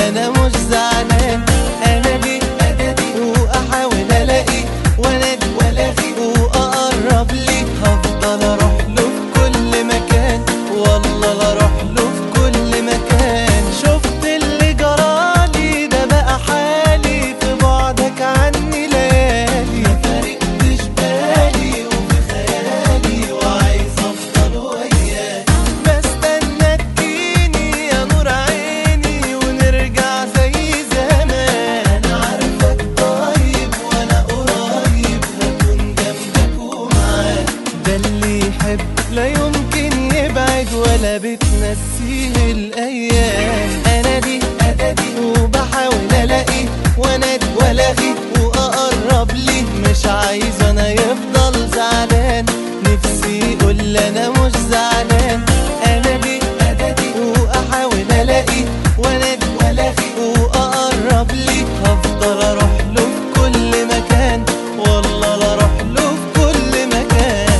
ولا انا مش زعلان انا دي ادادي واحاول الاقي وانادي والاغي واقرب لي هفضل اروح له في كل مكان والله لا اروح له في كل مكان شفت اللي جرالي ده بقى حالي في بعدك عني ليالي ما فارقتش بالي وفي خيالي وعايز افضل وياك بستنى تجيني يا نور عيني ونرجع زي زمان انا عارفك طيب وانا قريب هكون جنبك ومعاك ده اللي يحب لا يمكن يبعد ولا بتنسيه الايام انا دي ادادي وبحاول الاقي وانادي والاغي واقرب لي مش عايز انا يفضل زعلان نفسي يقول انا مش زعلان انا دي ادادي واحاول الاقي وانادي والاغي واقرب لي هفضل اروح له في كل مكان والله لا اروح له في كل مكان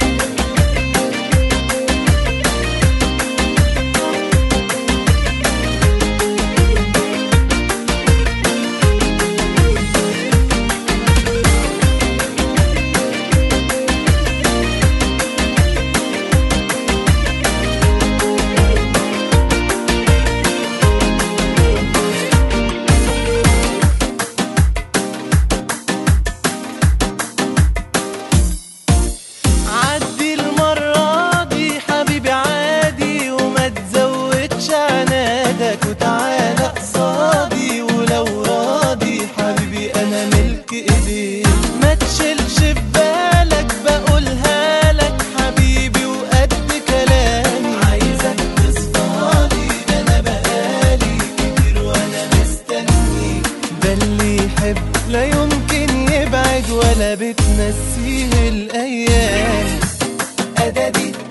عدي المرة دي حبيبي عادي وما تزودش عنادك وتعالى قصادي ولو راضي حبيبي انا ملك ايديك ما تشيلش في بالك بقولها لك حبيبي وقد كلامي عايزك تصفالي ده انا بقالي كتير وانا مستنيك ده اللي يحب لا يمكن يبعد ولا بتنسيه الايام ادادي